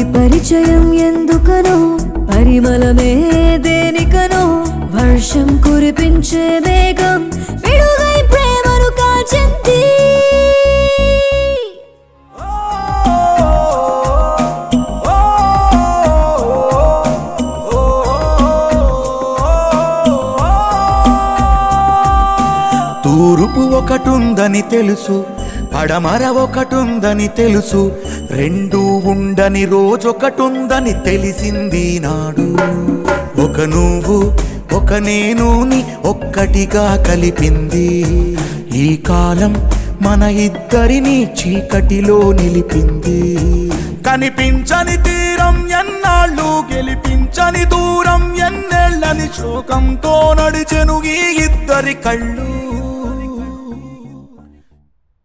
పరిచయం ఎందుకనో పరిమళమే దేనికనో వర్షం కురిపించే మేఘం విడుగై ప్రేమను కాల్చింది తూర్పు ఒకటుందని తెలుసు పడమర ఒకటుందని తెలుసు రెండు ఉండని రోజొకటుందని తెలిసింది నాడు ఒక నువ్వు ఒక నేనుని ఒక్కటిగా కలిపింది ఈ కాలం మన ఇద్దరిని చీకటిలో నిలిపింది కనిపించని తీరం ఎన్నాళ్ళు గెలిపించని దూరం ఎన్నేళ్ళని శోకంతో నడిచెను ఈ ఇద్దరి కళ్ళు